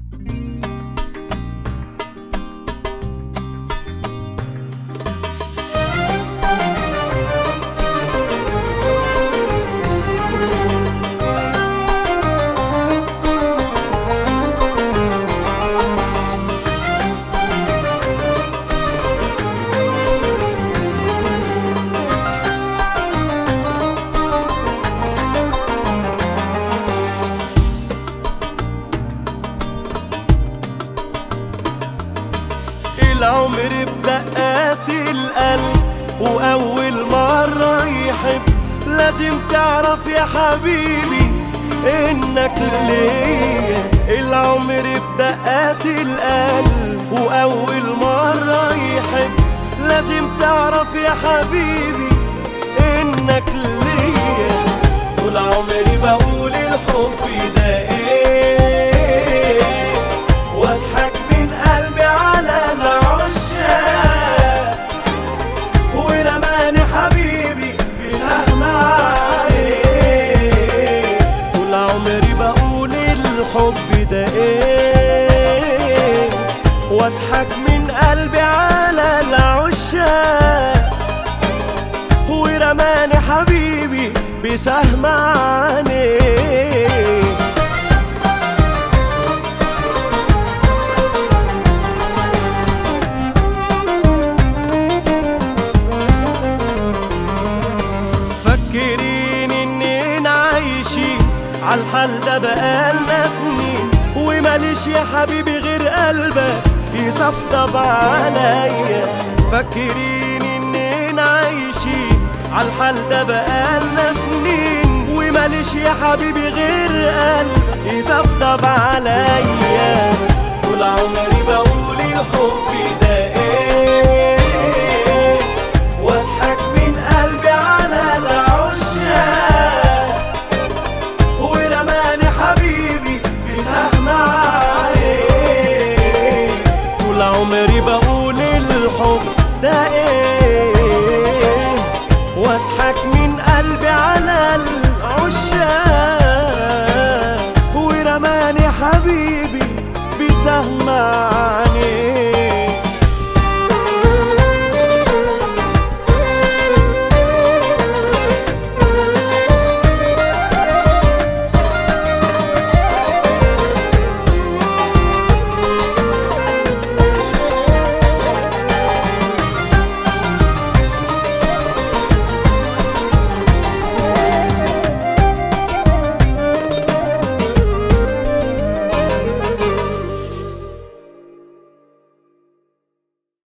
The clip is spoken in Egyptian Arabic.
العمر بدقات القلب وأول مرة يحب لازم تعرف يا حبيبي إنك ليا العمر بدقات القلب وأول مرة يحب لازم تعرف يا حبيبي إنك ليا طول عمري بقول الحب ده إيه واضحك من قلبي على العشاق ورماني حبيبي بسهم عليه طول عمري بقول الحب ده ايه واضحك من قلبي على العشاق ورماني حبيبي بسهم عينيه فكرين اننا عايشين عالحال ده بقالنا سنين وماليش يا حبيبي غير قلبك يطبطب عليا فكرين اننا عايشين عالحال ده بقالنا سنين وماليش يا حبيبي غير قلبك يطبطب عليا طول عمري بقول الحب ده ايه واضحك من قلبي على العشاق ورماني حبيبي بسهم عليه طول عمري بقول الحب ده ايه واضحك من قلبي على العشاق ورماني حبيبي بسهم عليه